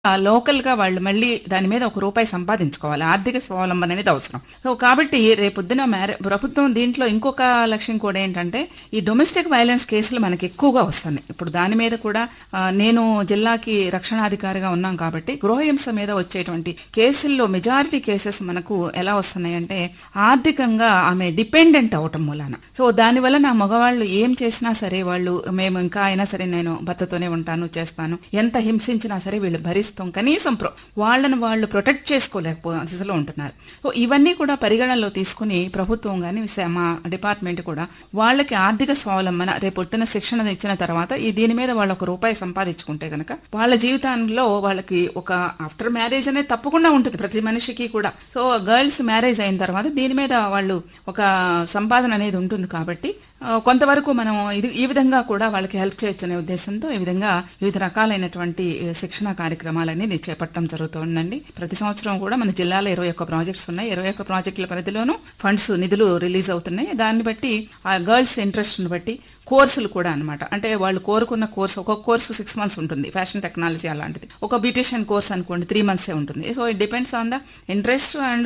Local గా వాళ్ళు మళ్ళీ దాని మీద ఒక రూపాయి సంపాదించుకోవాలి ఆర్థిక స్వావలంబన అనేది అవసరం సో కాబట్టి రేపొద్దున మ్యారే ప్రభుత్వం దీంట్లో ఇంకొక లక్ష్యం కూడా ఏంటంటే ఈ డొమెస్టిక్ వైలెన్స్ కేసులు మనకి ఎక్కువగా వస్తున్నాయి ఇప్పుడు దాని మీద కూడా ఆ, నేను జిల్లాకి రక్షణాధికారిగా ఉన్నాం కాబట్టి గృహహింస మీద వచ్చేటువంటి కేసుల్లో మెజారిటీ కేసెస్ మనకు ఎలా వస్తున్నాయంటే ఆర్థికంగా ఆమె డిపెండెంట్ అవటం మూలాన సో దానివల్ల నా మగవాళ్ళు ఏం చేసినా సరే వాళ్ళు మేము ఇంకా అయినా సరే నేను భర్తతోనే ఉంటాను చేస్తాను ఎంత హింసించినా సరే వీళ్ళు భరిస్తాం కనీసం ప్రొ- వాళ్ళని వాళ్ళు ప్రొటెక్ట్ చేసుకోలేకపో స్థితిలో ఉంటున్నారు సో ఇవన్నీ కూడా పరిగణనలో తీసుకుని ప్రభుత్వం కానీ మా డిపార్ట్మెంట్ కూడా వాళ్ళకి ఆర్థిక స్వావలంబన రేపు పొద్దున శిక్షణ ఇచ్చిన తర్వాత ఈ దీని మీద వాళ్ళు ఒక రూపాయి సంపాదించుకుంటే గనక వాళ్ళ జీవితంలో వాళ్ళకి ఒక ఆఫ్టర్ మ్యారేజ్ అనేది తప్పకుండా ఉంటుంది ప్రతి మనిషికి కూడా సో గర్ల్స్ మ్యారేజ్ అయిన తర్వాత దీని మీద వాళ్ళు ఒక సంపాదన అనేది ఉంటుంది కాబట్టి ఆ, కొంతవరకు మనం ఇది ఈ విధంగా కూడా వాళ్ళకి హెల్ప్ చేయొచ్చు అనే ఉద్దేశంతో ఈ విధంగా వివిధ రకాలైనటువంటి ఆ, శిక్షణ కార్యక్రమాలు అనేది చేపట్టడం జరుగుతుందండి ప్రతి సంవత్సరం కూడా మన జిల్లాలో ఇరవై ఒక్క ప్రాజెక్ట్స్ ఉన్నాయి ఇరవై ఒక్క ప్రాజెక్టుల పరిధిలోనూ ఫండ్స్ నిధులు రిలీజ్ అవుతున్నాయి దాన్ని బట్టి ఆ గర్ల్స్ ఇంట్రెస్ట్ని బట్టి కోర్సులు కూడా అన్నమాట అంటే వాళ్ళు కోరుకున్న కోర్సు ఒక్కొక్క కోర్సు సిక్స్ మంత్స్ ఉంటుంది ఫ్యాషన్ టెక్నాలజీ అలాంటిది ఒక బ్యూటిషియన్ కోర్స్ అనుకోండి త్రీ మంత్సే ఉంటుంది so it depends on the interest and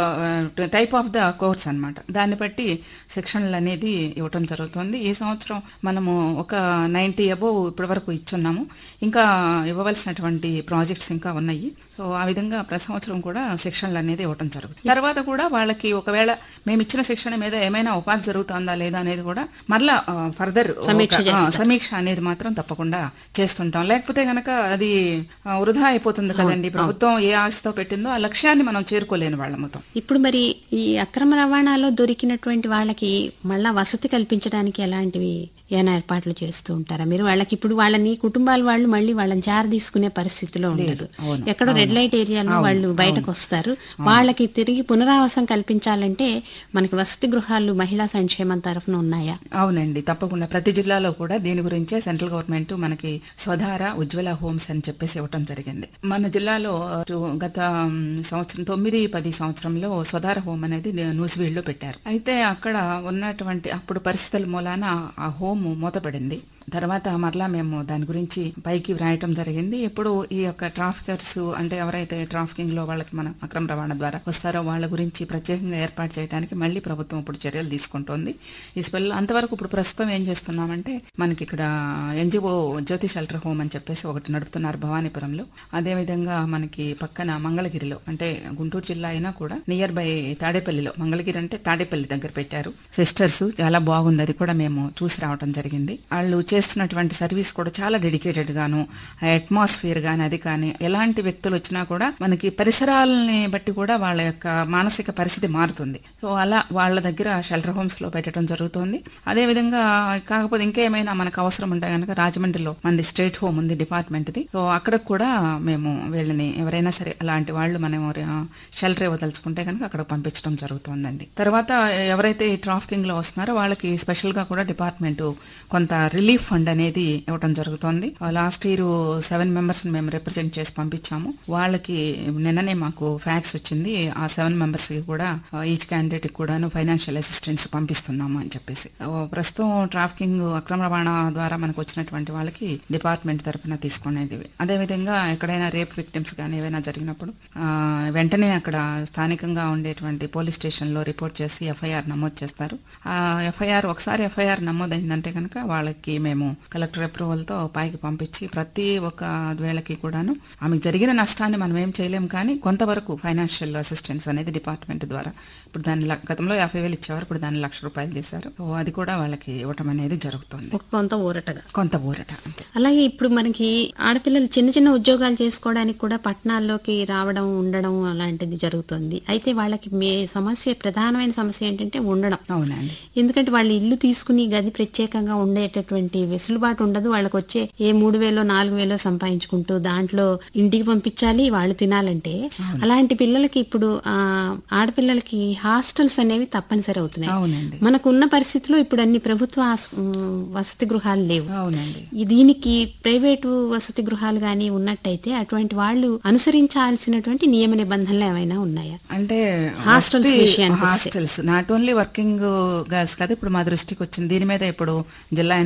type of the course అన్నమాట దాన్ని బట్టి శిక్షణలు అనేది ఇవ్వటం జరుగుతుంది ఈ సంవత్సరం మనము ఒక నైంటీ అబోవ్ ఇప్పటి వరకు ఇచ్చున్నాము ఇంకా ఇవ్వవలసినటువంటి ప్రాజెక్ట్స్ ఇంకా ఉన్నాయి సో ఆ విధంగా ప్రతి సంవత్సరం కూడా శిక్షణలు అనేది ఇవ్వటం జరుగుతుంది తర్వాత కూడా వాళ్ళకి ఒకవేళ మేము ఇచ్చిన శిక్షణ మీద ఏమైనా ఉపాధి జరుగుతుందా లేదా అనేది కూడా మరలా ఫర్దర్ సమీక్ష చేస్తారు. సమీక్ష అనేది మాత్రం తప్పకుండా చేస్తుంటాం లేకపోతే గనక అది ఆ, వృధా అయిపోతుంది కదండి ప్రభుత్వం ఏ ఆశతో పెట్టిందో ఆ లక్ష్యాన్ని మనం చేరుకోలేని వాళ్ళముతో ఇప్పుడు మరి ఈ అక్రమ రవాణాలో దొరికినటువంటి వాళ్ళకి మళ్ళా వసతి కల్పించడానికి ఎలాంటివి ఏమైనా ఏర్పాట్లు చేస్తూ ఉంటారా మీరు వాళ్ళకి ఇప్పుడు వాళ్ళని కుటుంబాల వాళ్ళు మళ్ళీ వాళ్ళని జార తీసుకునే పరిస్థితిలో ఉండదు అవును, ఎక్కడో రెడ్ లైట్ ఏరియాలో వాళ్ళు బయటకు వస్తారు వాళ్ళకి తిరిగి పునరావాసం కల్పించాలంటే మనకి వసతి గృహాలు మహిళా సంక్షేమం తరఫున ఉన్నాయా అవునండి తప్పకుండా ప్రతి జిల్లాలో కూడా దీని గురించే సెంట్రల్ గవర్నమెంట్ మనకి స్వధార ఉజ్వల హోమ్స్ అని చెప్పేసి ఇవ్వటం జరిగింది మన జిల్లాలో అటు గత మ్, సంవత్సరం తొమ్మిది పది సంవత్సరంలో స్వధార హోమ్ అనేది నూజివీడులో పెట్టారు అయితే అక్కడ ఉన్నటువంటి అప్పుడు పరిస్థితుల మూలాన ఆ హోమ్ మూతపడింది తర్వాత మరలా మేము దాని గురించి పైకి వ్రాయటం జరిగింది ఇప్పుడు ఈ యొక్క ట్రాఫికర్స్ అంటే ఎవరైతే ట్రాఫికింగ్ లో వాళ్ళకి మన అక్రమ రవాణా ద్వారా వస్తారో వాళ్ళ గురించి ప్రత్యేకంగా ఏర్పాటు చేయడానికి మళ్ళీ ప్రభుత్వం ఇప్పుడు చర్యలు తీసుకుంటోంది ఈ స్పెల్ అంతవరకు ఇప్పుడు ప్రస్తుతం ఏం చేస్తున్నామంటే మనకి ఇక్కడ ఎన్జిఓ జ్యోతి షెల్టర్ హోమ్ అని చెప్పేసి ఒకటి నడుపుతున్నారు భవానీపురంలో అదేవిధంగా మనకి పక్కన మంగళగిరిలో అంటే గుంటూరు జిల్లా అయినా కూడా నియర్ బై తాడేపల్లిలో మంగళగిరి అంటే తాడేపల్లి దగ్గర పెట్టారు సిస్టర్స్ చాలా బాగుంది అది కూడా మేము చూసి రావడం జరిగింది వాళ్ళు చేస్తున్నటువంటి సర్వీస్ కూడా చాలా డెడికేటెడ్ గాను అట్మాస్ఫియర్ గాని అది కానీ ఎలాంటి వ్యక్తులు వచ్చినా కూడా మనకి పరిసరాలని బట్టి కూడా వాళ్ళ యొక్క మానసిక పరిస్థితి మారుతుంది సో అలా వాళ్ళ దగ్గర షెల్టర్ హోమ్స్ లో పెట్టడం జరుగుతుంది అదే విధంగా కాకపోతే ఇంకేమైనా మనకు అవసరం ఉంటే కనుక రాజమండ్రిలో మనది స్టేట్ హోమ్ ఉంది డిపార్ట్మెంట్ ది సో అక్కడికి కూడా మేము వీళ్ళని ఎవరైనా సరే అలాంటి వాళ్ళు మనం షెల్టర్ ఇవ్వదలుచుకుంటే కనుక అక్కడ పంపించడం జరుగుతుందండి తర్వాత ఎవరైతే ఈ ట్రాఫికింగ్ లో వస్తున్నారో వాళ్ళకి స్పెషల్ గా కూడా డిపార్ట్మెంట్ కొంత రిలీఫ్ ఫండ్ అనేది ఇవ్వడం జరుగుతుంది లాస్ట్ ఇయర్ సెవెన్ మెంబర్స్ మేము రిప్రజెంట్ చేసి పంపించాము వాళ్ళకి నిన్ననే మాకు ఫ్యాక్స్ వచ్చింది ఆ సెవెన్ మెంబర్స్ కి కూడా ఈచ్ క్యాండిడేట్ కి కూడాను ఫైనాన్షియల్ అసిస్టెన్స్ పంపిస్తున్నాము అని చెప్పేసి ఆ, ప్రస్తుతం ట్రాఫికింగ్ అక్రమ రవాణా ద్వారా మనకు వచ్చినటువంటి వాళ్ళకి డిపార్ట్మెంట్ తరపున తీసుకునేది అదే విధంగా ఎక్కడైనా రేప్ విక్టిమ్స్ కానీ ఏవైనా జరిగినప్పుడు ఆ, వెంటనే అక్కడ స్థానికంగా ఉండేటువంటి పోలీస్ స్టేషన్ లో రిపోర్ట్ చేసి ఎఫ్ఐఆర్ నమోదు చేస్తారు ఆ ఎఫ్ఐఆర్ ఒకసారి ఎఫ్ఐఆర్ నమోదైందంటే కనుక వాళ్ళకి మేము కలెక్టర్ అప్రూవల్ తో పైకి పంపించి ప్రతి ఒక్క వేళకి కూడాను ఆమెకు జరిగిన నష్టాన్ని మనం ఏం చేయలేం కానీ కొంతవరకు ఫైనాన్షియల్ అసిస్టెన్స్ అనేది డిపార్ట్మెంట్ ద్వారా ఇప్పుడు దాన్ని ల- గతంలో యాభై వేలు ఇచ్చేవారు ఇప్పుడు దాన్ని లక్ష రూపాయలు చేశారు సో అది కూడా వాళ్ళకి ఇవ్వటం అనేది జరుగుతుంది ఒక కొంత ఊరటగా కొంత ఊరట అంతే అలాగే ఇప్పుడు మనకి ఆడపిల్లలు చిన్న చిన్న ఉద్యోగాలు చేసుకోవడానికి కూడా పట్టణాల్లోకి రావడం ఉండడం అలాంటిది జరుగుతుంది అయితే వాళ్ళకి మే సమస్య ప్రధానమైన సమస్య ఏంటంటే ఉండడం అవునండి ఎందుకంటే వాళ్ళు ఇల్లు తీసుకుని గది ప్రత్యేకంగా ఉండేటటువంటి వెసులుబాటు ఉండదు వాళ్ళకి వచ్చే ఏ మూడు వేలో నాలుగు వేలో సంపాదించుకుంటూ దాంట్లో ఇంటికి పంపించాలి వాళ్ళు తినాలంటే అలాంటి పిల్లలకి ఇప్పుడు ఆ ఆడపిల్లలకి హాస్టల్స్ అనేవి తప్పనిసరి అవుతున్నాయి అవునండి మనకున్న పరిస్థితిలో ఇప్పుడు అన్ని ప్రభుత్వ ఆస్- ఉమ్, వసతి గృహాలు లేవు అవునండి ఈ దీనికి ప్రైవేటు వసతి గృహాలు గాని ఉన్నట్టయితే అటువంటి వాళ్ళు అనుసరించాల్సినటువంటి నియమ నిబంధనలు ఏమైనా ఉన్నాయా అంటే హాస్టల్స్ వసతి- విషయానికి వస్తే. Hostels not only working girls కాదు ఇప్పుడు మా దృష్టికి వచ్చింది దీని మీద ఇప్పుడు జిల్లా యంత్రాంగం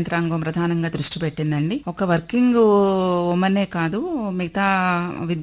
ప్రధానంగా దృష్టి పెట్టిందండి ఒక వర్కింగ్ ఉమెనే కాదు మిగతా